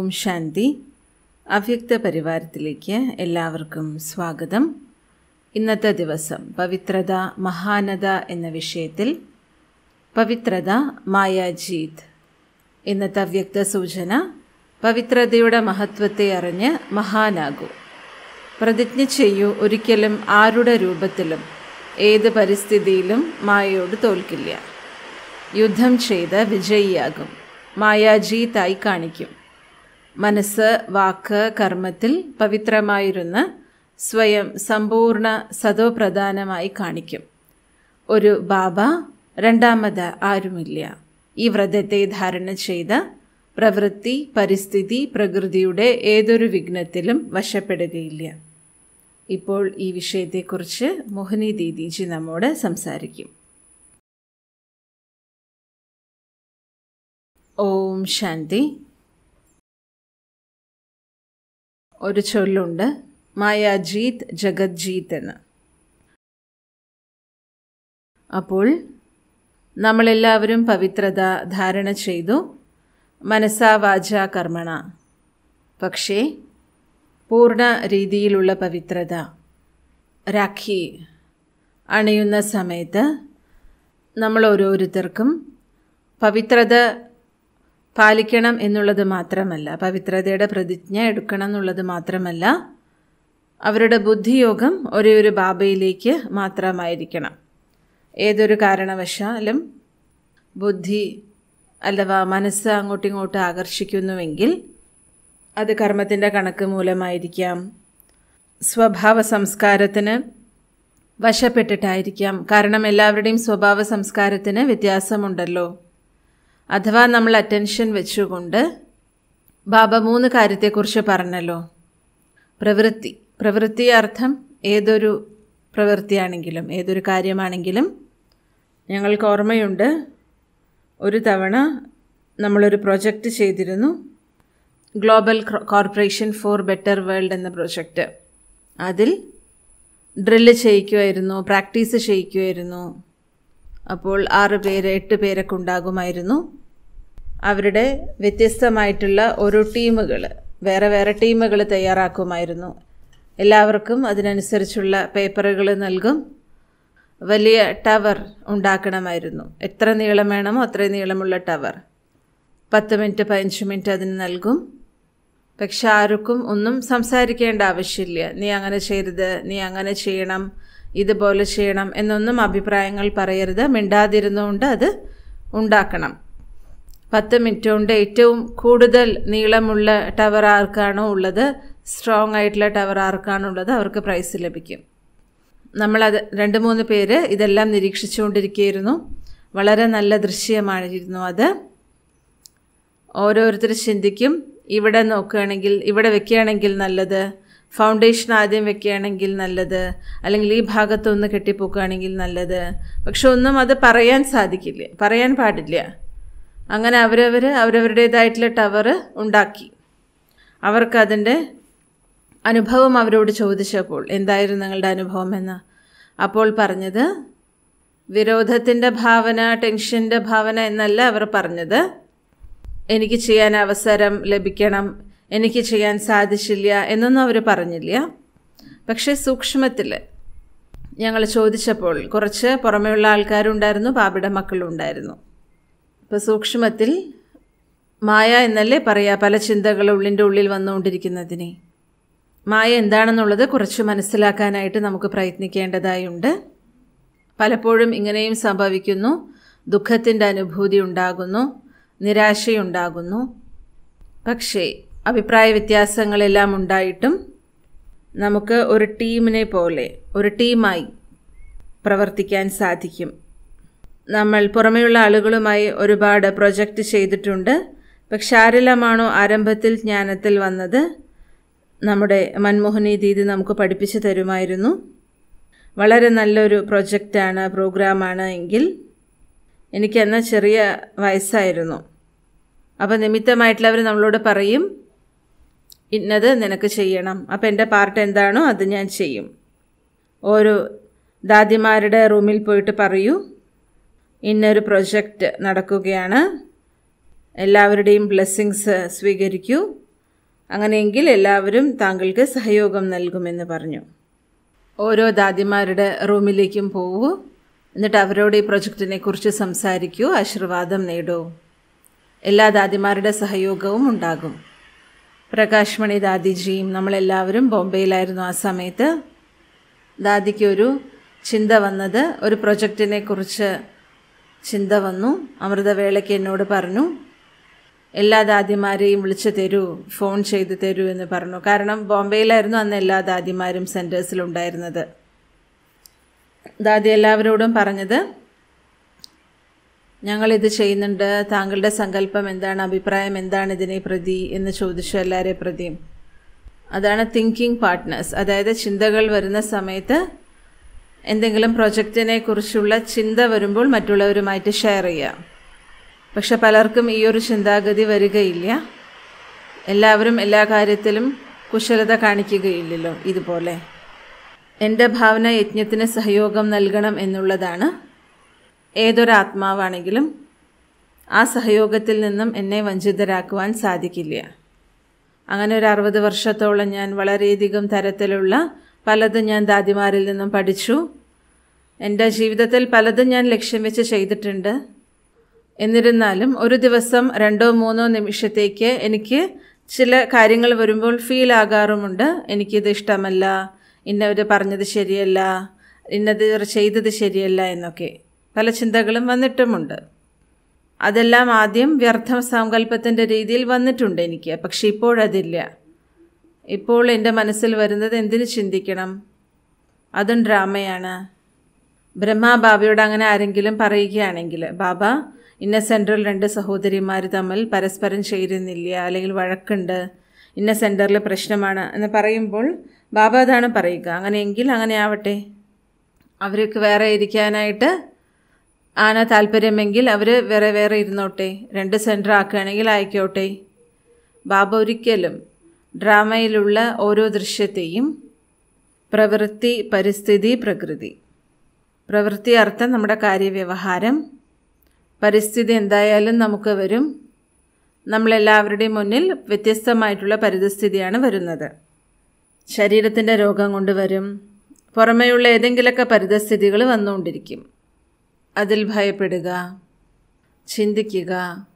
ഓം ശാന്തി അവ്യക്ത പരിവാരത്തിലേക്ക് എല്ലാവർക്കും സ്വാഗതം ഇന്നത്തെ ദിവസം പവിത്രത മഹാനത എന്ന വിഷയത്തിൽ പവിത്രത മായാജീത് ഇന്നത്തെ അവ്യക്ത സൂചന പവിത്രതയുടെ മഹത്വത്തെ അറിഞ്ഞ് മഹാനാകൂ പ്രതിജ്ഞ ചെയ്യൂ ഒരിക്കലും ആരുടെ രൂപത്തിലും ഏത് പരിസ്ഥിതിയിലും മായയോട് തോൽക്കില്ല യുദ്ധം ചെയ്ത് വിജയിയാകും മായാജീത്തായി കാണിക്കും മനസ്സ് വാക്ക് കർമ്മത്തിൽ പവിത്രമായിരുന്ന് സ്വയം സമ്പൂർണ്ണ സതോപ്രധാനമായി കാണിക്കും ഒരു ബാബ രണ്ടാമത് ആരുമില്ല ഈ വ്രതത്തെ ധാരണ ചെയ്ത പ്രവൃത്തി പരിസ്ഥിതി പ്രകൃതിയുടെ ഏതൊരു വിഘ്നത്തിലും വശപ്പെടുകയില്ല ഇപ്പോൾ ഈ വിഷയത്തെക്കുറിച്ച് മോഹിനി ദീദിജി നമ്മോട് സംസാരിക്കും ഓം ശാന്തി ഒരു ചൊല്ലുണ്ട് മായാജീത് ജഗജ്ജീത് എന്ന് അപ്പോൾ നമ്മളെല്ലാവരും പവിത്രത ധാരണ ചെയ്തു മനസ്സാ വാച കർമ്മണ പക്ഷേ പൂർണ്ണ രീതിയിലുള്ള പവിത്രത രാഖി അണയുന്ന സമയത്ത് നമ്മൾ ഓരോരുത്തർക്കും പവിത്രത പാലിക്കണം എന്നുള്ളത് മാത്രമല്ല പവിത്രതയുടെ പ്രതിജ്ഞ എടുക്കണം എന്നുള്ളത് മാത്രമല്ല അവരുടെ ബുദ്ധിയോഗം ഒരേ ഒരു ബാബയിലേക്ക് മാത്രമായിരിക്കണം ഏതൊരു കാരണവശാലും ബുദ്ധി അഥവാ മനസ്സ് അങ്ങോട്ടും ഇങ്ങോട്ടും ആകർഷിക്കുന്നുവെങ്കിൽ അത് കർമ്മത്തിൻ്റെ കണക്ക് മൂലമായിരിക്കാം സ്വഭാവ സംസ്കാരത്തിന് വശപ്പെട്ടിട്ടായിരിക്കാം കാരണം എല്ലാവരുടെയും സ്വഭാവ സംസ്കാരത്തിന് വ്യത്യാസമുണ്ടല്ലോ അഥവാ നമ്മൾ അറ്റൻഷൻ വെച്ചുകൊണ്ട് ബാബ മൂന്ന് കാര്യത്തെക്കുറിച്ച് പറഞ്ഞല്ലോ പ്രവൃത്തി പ്രവൃത്തി അർത്ഥം ഏതൊരു പ്രവൃത്തിയാണെങ്കിലും ഏതൊരു കാര്യമാണെങ്കിലും ഞങ്ങൾക്ക് ഓർമ്മയുണ്ട് ഒരു തവണ നമ്മളൊരു പ്രൊജക്റ്റ് ചെയ്തിരുന്നു global corporation for better world എന്ന പ്രൊജക്റ്റ് അതിൽ ഡ്രില്ല് ചെയ്യിക്കുമായിരുന്നു പ്രാക്ടീസ് ചെയ്യിക്കുമായിരുന്നു അപ്പോൾ ആറ് പേര് എട്ട് പേരൊക്കെ ഉണ്ടാകുമായിരുന്നു അവരുടെ വ്യത്യസ്തമായിട്ടുള്ള ഓരോ ടീമുകൾ വേറെ വേറെ ടീമുകൾ തയ്യാറാക്കുമായിരുന്നു എല്ലാവർക്കും അതിനനുസരിച്ചുള്ള പേപ്പറുകൾ നൽകും വലിയ ടവർ ഉണ്ടാക്കണമായിരുന്നു എത്ര നീളം വേണമോ അത്രയും നീളമുള്ള ടവർ പത്ത് മിനിറ്റ് പതിനഞ്ച് മിനിറ്റ് അതിന് നൽകും പക്ഷെ ആർക്കും ഒന്നും സംസാരിക്കേണ്ട ആവശ്യമില്ല നീ അങ്ങനെ ചെയ്യരുത് നീ അങ്ങനെ ചെയ്യണം ഇതുപോലെ ചെയ്യണം എന്നൊന്നും അഭിപ്രായങ്ങൾ പറയരുത് മിണ്ടാതിരുന്നുകൊണ്ട് അത് ഉണ്ടാക്കണം പത്ത് മിനിറ്റ് കൊണ്ട് ഏറ്റവും കൂടുതൽ നീളമുള്ള ടവർ ആർക്കാണോ ഉള്ളത് സ്ട്രോങ് ആയിട്ടുള്ള ടവർ ആർക്കാണോ ഉള്ളത് അവർക്ക് പ്രൈസ് ലഭിക്കും നമ്മളത് രണ്ട് മൂന്ന് പേര് ഇതെല്ലാം നിരീക്ഷിച്ചുകൊണ്ടിരിക്കുകയായിരുന്നു വളരെ നല്ല ദൃശ്യമായിരുന്നു അത് ഓരോരുത്തർ ചിന്തിക്കും ഇവിടെ നോക്കുകയാണെങ്കിൽ ഇവിടെ വെക്കുകയാണെങ്കിൽ നല്ലത് ഫൗണ്ടേഷൻ ആദ്യം വെക്കുകയാണെങ്കിൽ നല്ലത് അല്ലെങ്കിൽ ഈ ഭാഗത്തൊന്ന് കെട്ടിപ്പോക്കുകയാണെങ്കിൽ നല്ലത് പക്ഷെ ഒന്നും അത് പറയാൻ സാധിക്കില്ല പറയാൻ പാടില്ല അങ്ങനെ അവരവർ അവരവരുടേതായിട്ടുള്ള ടവർ ഉണ്ടാക്കി അവർക്കതിൻ്റെ അനുഭവം അവരോട് ചോദിച്ചപ്പോൾ എന്തായിരുന്നു നിങ്ങളുടെ അനുഭവം എന്ന് അപ്പോൾ പറഞ്ഞത് വിരോധത്തിൻ്റെ ഭാവന ടെൻഷൻ്റെ ഭാവന എന്നല്ല അവർ പറഞ്ഞത് എനിക്ക് ചെയ്യാൻ അവസരം ലഭിക്കണം എനിക്ക് ചെയ്യാൻ സാധിച്ചില്ല എന്നൊന്നും അവർ പറഞ്ഞില്ല പക്ഷേ സൂക്ഷ്മത്തിൽ ഞങ്ങൾ ചോദിച്ചപ്പോൾ കുറച്ച് പുറമെയുള്ള ആൾക്കാരുണ്ടായിരുന്നു ബാബയുടെ മക്കളുണ്ടായിരുന്നു ഇപ്പോൾ സൂക്ഷ്മത്തിൽ മായ എന്നല്ലേ പറയാ പല ചിന്തകൾ ഉള്ളിൻ്റെ ഉള്ളിൽ വന്നുകൊണ്ടിരിക്കുന്നതിനെ മായ എന്താണെന്നുള്ളത് കുറച്ച് മനസ്സിലാക്കാനായിട്ട് നമുക്ക് പ്രയത്നിക്കേണ്ടതായുണ്ട് പലപ്പോഴും ഇങ്ങനെയും സംഭവിക്കുന്നു ദുഃഖത്തിൻ്റെ അനുഭൂതി ഉണ്ടാകുന്നു നിരാശയുണ്ടാകുന്നു പക്ഷേ അഭിപ്രായ വ്യത്യാസങ്ങളെല്ലാം ഉണ്ടായിട്ടും നമുക്ക് ഒരു ടീമിനെ പോലെ ഒരു ടീമായി പ്രവർത്തിക്കാൻ സാധിക്കും നമ്മൾ പുറമെയുള്ള ആളുകളുമായി ഒരുപാട് പ്രൊജക്റ്റ് ചെയ്തിട്ടുണ്ട് പക്ഷെ ആരെല്ലാമാണോ ആരംഭത്തിൽ ജ്ഞാനത്തിൽ വന്നത് നമ്മുടെ മൻമോഹനി ദീദി നമുക്ക് പഠിപ്പിച്ചു തരുമായിരുന്നു വളരെ നല്ലൊരു പ്രൊജക്റ്റാണ് പ്രോഗ്രാമാണ് എങ്കിൽ എനിക്കെന്ന ചെറിയ വയസ്സായിരുന്നു അപ്പോൾ നിമിത്തമായിട്ടുള്ളവർ നമ്മളോട് പറയും ഇന്നത് നിനക്ക് ചെയ്യണം അപ്പോൾ എൻ്റെ പാർട്ട് എന്താണോ അത് ഞാൻ ചെയ്യും ഓരോ ദാദിമാരുടെ റൂമിൽ പോയിട്ട് പറയൂ ഇന്നൊരു പ്രൊജക്റ്റ് നടക്കുകയാണ് എല്ലാവരുടെയും ബ്ലെസ്സിങ്സ് സ്വീകരിക്കൂ അങ്ങനെയെങ്കിൽ എല്ലാവരും താങ്കൾക്ക് സഹയോഗം നൽകുമെന്ന് പറഞ്ഞു ഓരോ ദാദിമാരുടെ റൂമിലേക്കും പോവൂ എന്നിട്ട് അവരോട് ഈ പ്രൊജക്റ്റിനെ കുറിച്ച് സംസാരിക്കൂ ആശീർവാദം നേടൂ എല്ലാ ദാദിമാരുടെ സഹയോഗവും ഉണ്ടാകും പ്രകാശ് മണി ദാദിജിയും നമ്മളെല്ലാവരും ബോംബെയിലായിരുന്നു ആ സമയത്ത് ദാദിക്ക് ഒരു ചിന്ത വന്നത് ഒരു പ്രൊജക്റ്റിനെ കുറിച്ച് ചിന്ത വന്നു അമൃതവേളയ്ക്ക് എന്നോട് പറഞ്ഞു എല്ലാ ദാദിമാരെയും വിളിച്ചു തരൂ ഫോൺ ചെയ്ത് തരൂ എന്ന് പറഞ്ഞു കാരണം ബോംബെയിലായിരുന്നു അന്ന് എല്ലാ ദാദിമാരും സെൻറ്റേഴ്സിലുണ്ടായിരുന്നത് ദാദി എല്ലാവരോടും പറഞ്ഞത് ഞങ്ങളിത് ചെയ്യുന്നുണ്ട് താങ്കളുടെ സങ്കല്പം എന്താണ് അഭിപ്രായം എന്താണ് ഇതിനെ പ്രതി എന്ന് ചോദിച്ചു എല്ലാവരെ പ്രതിയും അതാണ് തിങ്കിങ് പാർട്ട്നേഴ്സ് അതായത് ചിന്തകൾ വരുന്ന സമയത്ത് എന്തെങ്കിലും പ്രൊജക്റ്റിനെ കുറിച്ചുള്ള ചിന്ത വരുമ്പോൾ മറ്റുള്ളവരുമായിട്ട് ഷെയർ ചെയ്യുക പക്ഷെ പലർക്കും ഈ ഒരു ചിന്താഗതി വരികയില്ല എല്ലാവരും എല്ലാ കാര്യത്തിലും കുശലത കാണിക്കുകയില്ലല്ലോ ഇതുപോലെ എൻ്റെ ഭാവന യജ്ഞത്തിന് സഹയോഗം നൽകണം എന്നുള്ളതാണ് ഏതൊരാത്മാവാണെങ്കിലും ആ സഹയോഗത്തിൽ നിന്നും എന്നെ വഞ്ചിതരാക്കുവാൻ സാധിക്കില്ല അങ്ങനെ ഒരു അറുപത് വർഷത്തോളം ഞാൻ വളരെയധികം തരത്തിലുള്ള പലതും ഞാൻ ദാദിമാരിൽ നിന്നും പഠിച്ചു എൻ്റെ ജീവിതത്തിൽ പലതും ഞാൻ ലക്ഷ്യം വെച്ച് ചെയ്തിട്ടുണ്ട് എന്നിരുന്നാലും ഒരു ദിവസം രണ്ടോ മൂന്നോ നിമിഷത്തേക്ക് എനിക്ക് ചില കാര്യങ്ങൾ വരുമ്പോൾ ഫീൽ ആകാറുമുണ്ട് എനിക്കിത് ഇഷ്ടമല്ല ഇന്നവർ പറഞ്ഞത് ശരിയല്ല ഇന്നത് ഇവർ ചെയ്തത് ശരിയല്ല എന്നൊക്കെ പല ചിന്തകളും വന്നിട്ടുമുണ്ട് അതെല്ലാം ആദ്യം വ്യർത്ഥ സങ്കല്പത്തിൻ്റെ രീതിയിൽ വന്നിട്ടുണ്ട് എനിക്ക് പക്ഷെ ഇപ്പോഴതില്ല ഇപ്പോൾ എൻ്റെ മനസ്സിൽ വരുന്നത് എന്തിനു ചിന്തിക്കണം അതും ഡ്രാമയാണ് ബ്രഹ്മ ബാബയോട് അങ്ങനെ ആരെങ്കിലും പറയുകയാണെങ്കിൽ ബാബ ഇന്ന സെൻറ്ററിൽ രണ്ട് സഹോദരിമാർ തമ്മിൽ പരസ്പരം ചേരുന്നില്ല അല്ലെങ്കിൽ വഴക്കുണ്ട് ഇന്ന സെൻറ്ററിൽ പ്രശ്നമാണ് എന്ന് പറയുമ്പോൾ ബാബ അതാണ് പറയുക അങ്ങനെയെങ്കിൽ അങ്ങനെ ആവട്ടെ അവർക്ക് വേറെ ഇരിക്കാനായിട്ട് ആണ് താല്പര്യമെങ്കിൽ അവർ വേറെ വേറെ ഇരുന്നോട്ടെ രണ്ട് സെൻറ്റർ ആക്കുകയാണെങ്കിൽ ആയിക്കോട്ടെ ബാബ ഒരിക്കലും ഡ്രാമയിലുള്ള ഓരോ ദൃശ്യത്തെയും പ്രവൃത്തി പരിസ്ഥിതി പ്രകൃതി പ്രവൃത്തി അർത്ഥം നമ്മുടെ കാര്യവ്യവഹാരം പരിസ്ഥിതി എന്തായാലും നമുക്ക് വരും നമ്മളെല്ലാവരുടെയും മുന്നിൽ വ്യത്യസ്തമായിട്ടുള്ള പരിതസ്ഥിതിയാണ് വരുന്നത് ശരീരത്തിൻ്റെ രോഗം കൊണ്ട് വരും പുറമേയുള്ള ഏതെങ്കിലുമൊക്കെ പരിതസ്ഥിതികൾ വന്നുകൊണ്ടിരിക്കും അതിൽ ഭയപ്പെടുക ചിന്തിക്കുക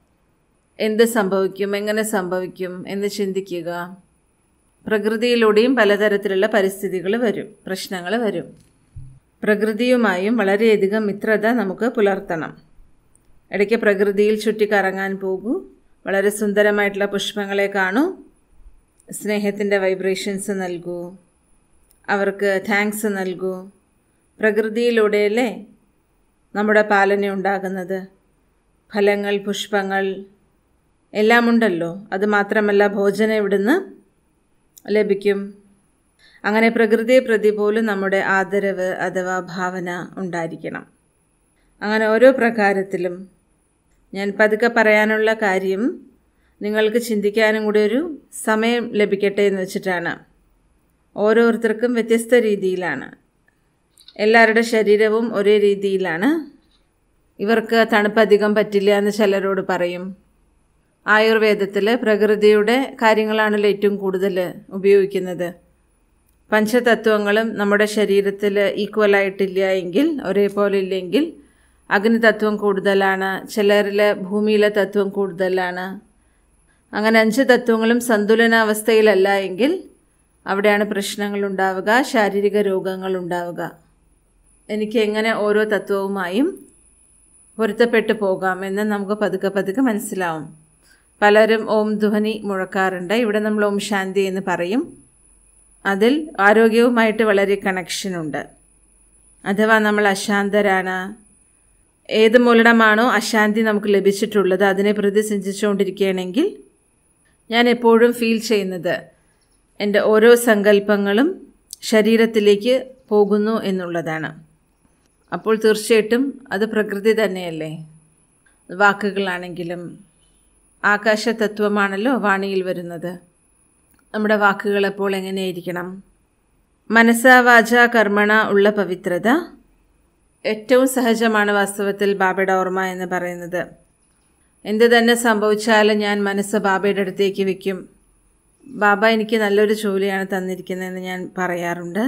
എന്ത് സംഭവിക്കും എങ്ങനെ സംഭവിക്കും എന്ന് ചിന്തിക്കുക പ്രകൃതിയിലൂടെയും പലതരത്തിലുള്ള പരിസ്ഥിതികൾ വരും പ്രശ്നങ്ങൾ വരും പ്രകൃതിയുമായും വളരെയധികം മിത്രത നമുക്ക് പുലർത്തണം ഇടയ്ക്ക് പ്രകൃതിയിൽ ചുറ്റിക്കറങ്ങാൻ പോകൂ വളരെ സുന്ദരമായിട്ടുള്ള പുഷ്പങ്ങളെ കാണൂ സ്നേഹത്തിൻ്റെ വൈബ്രേഷൻസ് നൽകൂ അവർക്ക് താങ്ക്സ് നൽകൂ പ്രകൃതിയിലൂടെയല്ലേ നമ്മുടെ പാലന ഉണ്ടാകുന്നത് ഫലങ്ങൾ പുഷ്പങ്ങൾ എല്ലാം ഉണ്ടല്ലോ അത് മാത്രമല്ല ഭോജനം ഇവിടുന്ന് ലഭിക്കും അങ്ങനെ പ്രകൃതിയെ പ്രതി പോലും നമ്മുടെ ആദരവ് അഥവാ ഭാവന ഉണ്ടായിരിക്കണം അങ്ങനെ ഓരോ പ്രകാരത്തിലും ഞാൻ പതുക്കെ പറയാനുള്ള കാര്യം നിങ്ങൾക്ക് ചിന്തിക്കാനും കൂടി ഒരു സമയം ലഭിക്കട്ടെ എന്ന് വെച്ചിട്ടാണ് ഓരോരുത്തർക്കും വ്യത്യസ്ത രീതിയിലാണ് എല്ലാവരുടെ ശരീരവും ഒരേ രീതിയിലാണ് ഇവർക്ക് തണുപ്പ് അധികം പറ്റില്ല എന്ന് ചിലരോട് പറയും ആയുർവേദത്തിൽ പ്രകൃതിയുടെ കാര്യങ്ങളാണല്ലോ ഏറ്റവും കൂടുതൽ ഉപയോഗിക്കുന്നത് പഞ്ചതത്വങ്ങളും നമ്മുടെ ശരീരത്തിൽ ഈക്വലായിട്ടില്ല എങ്കിൽ ഒരേപോലെ ഇല്ലെങ്കിൽ അഗ്നിതത്വം കൂടുതലാണ് ചിലരിൽ ഭൂമിയിലെ തത്വം കൂടുതലാണ് അങ്ങനെ അഞ്ച് തത്വങ്ങളും സന്തുലനാവസ്ഥയിലല്ല എങ്കിൽ അവിടെയാണ് പ്രശ്നങ്ങൾ ഉണ്ടാവുക ശാരീരിക രോഗങ്ങൾ ഉണ്ടാവുക എനിക്ക് എങ്ങനെ ഓരോ തത്വവുമായും പൊരുത്തപ്പെട്ടു പോകാം എന്ന് നമുക്ക് പതുക്കെ പതുക്കെ മനസ്സിലാവും പലരും ഓം ധ്വനി മുഴക്കാറുണ്ട് ഇവിടെ നമ്മൾ ഓം ശാന്തി എന്ന് പറയും അതിൽ ആരോഗ്യവുമായിട്ട് വളരെ കണക്ഷനുണ്ട് അഥവാ നമ്മൾ അശാന്തരാണ് ഏത് മൂലടമാണോ അശാന്തി നമുക്ക് ലഭിച്ചിട്ടുള്ളത് അതിനെ പ്രതി ചിന്തിച്ചുകൊണ്ടിരിക്കുകയാണെങ്കിൽ ഞാൻ എപ്പോഴും ഫീൽ ചെയ്യുന്നത് എൻ്റെ ഓരോ സങ്കല്പങ്ങളും ശരീരത്തിലേക്ക് പോകുന്നു എന്നുള്ളതാണ് അപ്പോൾ തീർച്ചയായിട്ടും അത് പ്രകൃതി തന്നെയല്ലേ വാക്കുകളാണെങ്കിലും ആകാശതത്വമാണല്ലോ വാണിയിൽ വരുന്നത് നമ്മുടെ വാക്കുകൾ എപ്പോൾ എങ്ങനെയായിരിക്കണം മനസ്സ വാച കർമ്മണ ഉള്ള പവിത്രത ഏറ്റവും സഹജമാണ് വാസ്തവത്തിൽ ബാബയുടെ ഓർമ്മ എന്ന് പറയുന്നത് എന്ത് തന്നെ സംഭവിച്ചാലും ഞാൻ മനസ്സ് ബാബയുടെ അടുത്തേക്ക് വയ്ക്കും ബാബ എനിക്ക് നല്ലൊരു ജോലിയാണ് തന്നിരിക്കുന്നതെന്ന് ഞാൻ പറയാറുണ്ട്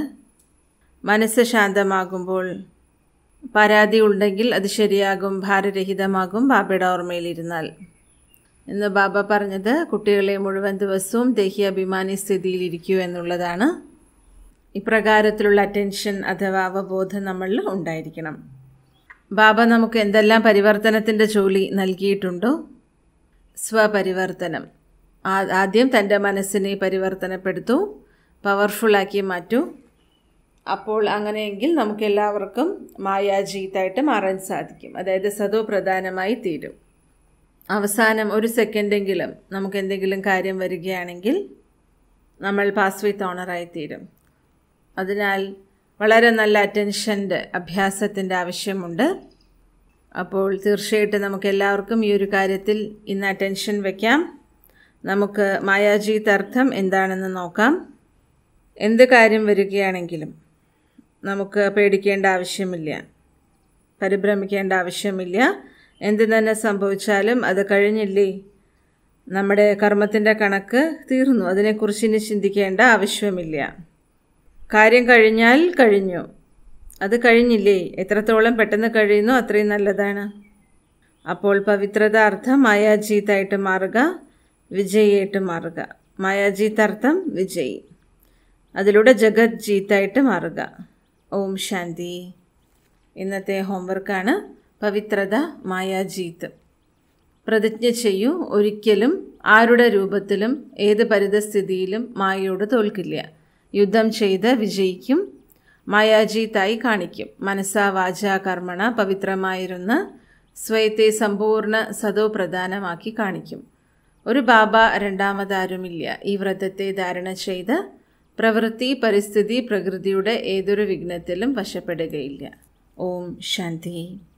മനസ്സ് ശാന്തമാകുമ്പോൾ പരാതി ഉണ്ടെങ്കിൽ അത് ശരിയാകും ഭാരരഹിതമാകും ബാബയുടെ ഓർമ്മയിലിരുന്നാൽ എന്ന് ബാബ പറഞ്ഞത് കുട്ടികളെ മുഴുവൻ ദിവസവും ദേഹ്യാഭിമാനി സ്ഥിതിയിലിരിക്കൂ എന്നുള്ളതാണ് ഇപ്രകാരത്തിലുള്ള അറ്റൻഷൻ അഥവാ അവബോധം നമ്മളിൽ ഉണ്ടായിരിക്കണം ബാബ നമുക്ക് എന്തെല്ലാം പരിവർത്തനത്തിൻ്റെ ജോലി നൽകിയിട്ടുണ്ടോ സ്വപരിവർത്തനം ആദ്യം തൻ്റെ മനസ്സിനെ പരിവർത്തനപ്പെടുത്തൂ പവർഫുള്ളാക്കി മാറ്റൂ അപ്പോൾ അങ്ങനെയെങ്കിൽ നമുക്ക് എല്ലാവർക്കും മായാജീത്തായിട്ട് മാറാൻ സാധിക്കും അതായത് സതോ പ്രധാനമായി തീരും അവസാനം ഒരു സെക്കൻഡെങ്കിലും നമുക്ക് എന്തെങ്കിലും കാര്യം വരികയാണെങ്കിൽ നമ്മൾ പാസ് വിത്ത് ഓണറായി തീരും അതിനാൽ വളരെ നല്ല അറ്റൻഷൻ്റെ അഭ്യാസത്തിൻ്റെ ആവശ്യമുണ്ട് അപ്പോൾ തീർച്ചയായിട്ടും നമുക്ക് എല്ലാവർക്കും ഈ ഒരു കാര്യത്തിൽ ഇന്ന് അറ്റൻഷൻ വയ്ക്കാം നമുക്ക് മായാജീത്ത് അർത്ഥം എന്താണെന്ന് നോക്കാം എന്ത് കാര്യം വരികയാണെങ്കിലും നമുക്ക് പേടിക്കേണ്ട ആവശ്യമില്ല പരിഭ്രമിക്കേണ്ട ആവശ്യമില്ല എന്ത് തന്നെ സംഭവിച്ചാലും അത് കഴിഞ്ഞില്ലേ നമ്മുടെ കർമ്മത്തിൻ്റെ കണക്ക് തീർന്നു അതിനെക്കുറിച്ച് ഇനി ചിന്തിക്കേണ്ട ആവശ്യമില്ല കാര്യം കഴിഞ്ഞാൽ കഴിഞ്ഞു അത് കഴിഞ്ഞില്ലേ എത്രത്തോളം പെട്ടെന്ന് കഴിയുന്നു അത്രയും നല്ലതാണ് അപ്പോൾ പവിത്രത അർത്ഥം മായാജീത്തായിട്ട് മാറുക വിജയിയായിട്ട് മാറുക മായാജീത്ത് അർത്ഥം വിജയി അതിലൂടെ ജഗത് ജീത്തായിട്ട് മാറുക ഓം ശാന്തി ഇന്നത്തെ ഹോംവർക്കാണ് പവിത്രത മായാജീത്ത് പ്രതിജ്ഞ ചെയ്യൂ ഒരിക്കലും ആരുടെ രൂപത്തിലും ഏത് പരിതസ്ഥിതിയിലും മായയോട് തോൽക്കില്ല യുദ്ധം ചെയ്ത് വിജയിക്കും മായാജീത്തായി കാണിക്കും മനസ്സാ വാച കർമ്മണ പവിത്രമായിരുന്ന സ്വയത്തെ സമ്പൂർണ്ണ സതോ പ്രധാനമാക്കി കാണിക്കും ഒരു ബാബ രണ്ടാമതാരുമില്ല ഈ വ്രതത്തെ ധാരണ ചെയ്ത് പ്രവൃത്തി പരിസ്ഥിതി പ്രകൃതിയുടെ ഏതൊരു വിഘ്നത്തിലും വശപ്പെടുകയില്ല ഓം ശാന്തി